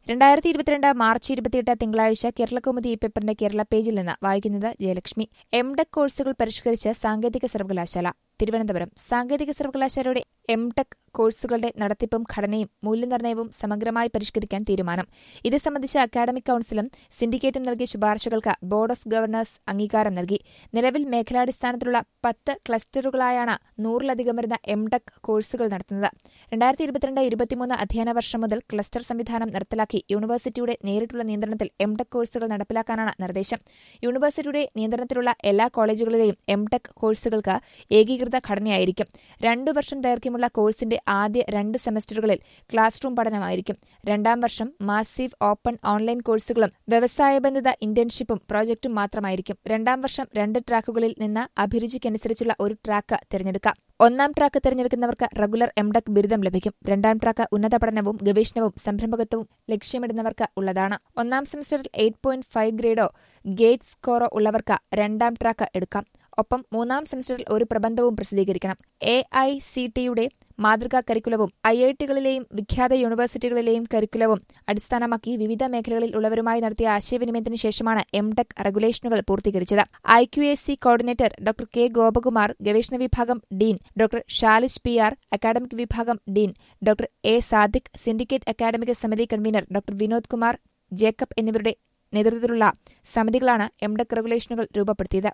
രണ്ടായിരത്തി ഇരുപത്തിരണ്ട് മാർച്ച് ഇരുപത്തിയെട്ട് തിങ്കളാഴ്ച കേരളകൗമുദി ഈ പേപ്പറിന്റെ കേരള പേജിൽ നിന്ന് വായിക്കുന്നത് ജയലക്ഷ്മി എംടെക് കോഴ്സുകൾ പരിഷ്കരിച്ച് സാങ്കേതിക സർവകലാശാല തിരുവനന്തപുരം സാങ്കേതിക സർവകലാശാലയുടെ എംടെക് കോഴ്സുകളുടെ നടത്തിപ്പും ഘടനയും മൂല്യനിർണ്ണയവും സമഗ്രമായി പരിഷ്കരിക്കാൻ തീരുമാനം ഇത് സംബന്ധിച്ച് അക്കാദമിക് കൌൺസിലും സിൻഡിക്കേറ്റും നൽകിയ ശുപാർശകൾക്ക് ബോർഡ് ഓഫ് ഗവർണേഴ്സ് അംഗീകാരം നൽകി നിലവിൽ മേഖലാടിസ്ഥാനത്തിലുള്ള പത്ത് ക്ലസ്റ്ററുകളായാണ് നൂറിലധികം വരുന്ന എംടെക് കോഴ്സുകൾ നടത്തുന്നത് രണ്ടായിരത്തി ഇരുപത്തിരണ്ട് ഇരുപത്തിമൂന്ന് അധ്യയന വർഷം മുതൽ ക്ലസ്റ്റർ സംവിധാനം നിർത്തലാക്കി യൂണിവേഴ്സിറ്റിയുടെ നേരിട്ടുള്ള നിയന്ത്രണത്തിൽ എംടെക് കോഴ്സുകൾ നടപ്പിലാക്കാനാണ് നിർദ്ദേശം യൂണിവേഴ്സിറ്റിയുടെ നിയന്ത്രണത്തിലുള്ള എല്ലാ കോളേജുകളിലെയും എംടെക് കോഴ്സുകൾക്ക് ഏകീകൃത ഘടനയായിരിക്കും രണ്ടു വർഷം ദൈർഘ്യമുള്ള കോഴ്സിന്റെ ആദ്യ രണ്ട് സെമസ്റ്ററുകളിൽ ക്ലാസ് റൂം പഠനമായിരിക്കും രണ്ടാം വർഷം മാസീവ് ഓപ്പൺ ഓൺലൈൻ കോഴ്സുകളും വ്യവസായബന്ധിത ഇന്റേൺഷിപ്പും പ്രോജക്റ്റും മാത്രമായിരിക്കും രണ്ടാം വർഷം രണ്ട് ട്രാക്കുകളിൽ നിന്ന് അഭിരുചിക്കനുസരിച്ചുള്ള ഒരു ട്രാക്ക് തിരഞ്ഞെടുക്കാം ഒന്നാം ട്രാക്ക് തിരഞ്ഞെടുക്കുന്നവർക്ക് റെഗുലർ എംടെക് ബിരുദം ലഭിക്കും രണ്ടാം ട്രാക്ക് ഉന്നത പഠനവും ഗവേഷണവും സംരംഭകത്വവും ലക്ഷ്യമിടുന്നവർക്ക് ഉള്ളതാണ് ഒന്നാം സെമസ്റ്ററിൽ എയ്റ്റ് പോയിന്റ് ഫൈവ് ഗ്രേഡോ ഗേറ്റ് സ്കോറോ ഉള്ളവർക്ക് രണ്ടാം ട്രാക്ക് എടുക്കാം ഒപ്പം മൂന്നാം സെമസ്റ്ററിൽ ഒരു പ്രബന്ധവും പ്രസിദ്ധീകരിക്കണം എ ഐ സി ടിയുടെ മാതൃകാ കരിക്കുലവും ഐ ഐ ടികളിലെയും വിഖ്യാത യൂണിവേഴ്സിറ്റികളിലെയും കരിക്കുലവും അടിസ്ഥാനമാക്കി വിവിധ മേഖലകളിൽ ഉള്ളവരുമായി നടത്തിയ ആശയവിനിമയത്തിന് ശേഷമാണ് എംടെക് റെഗുലേഷനുകൾ പൂർത്തീകരിച്ചത് I Q S C coordinator doctor K Gopakumar ഗവേഷണ വിഭാഗം dean doctor Shalish P R academic വിഭാഗം dean doctor A Sadiq syndicate academic സമിതി convener doctor Vinod Kumar Jacob എന്നിവരുടെ നേതൃത്വത്തിലുള്ള സമിതികളാണ് എംടെക് റെഗുലേഷനുകൾ രൂപപ്പെടുത്തിയത്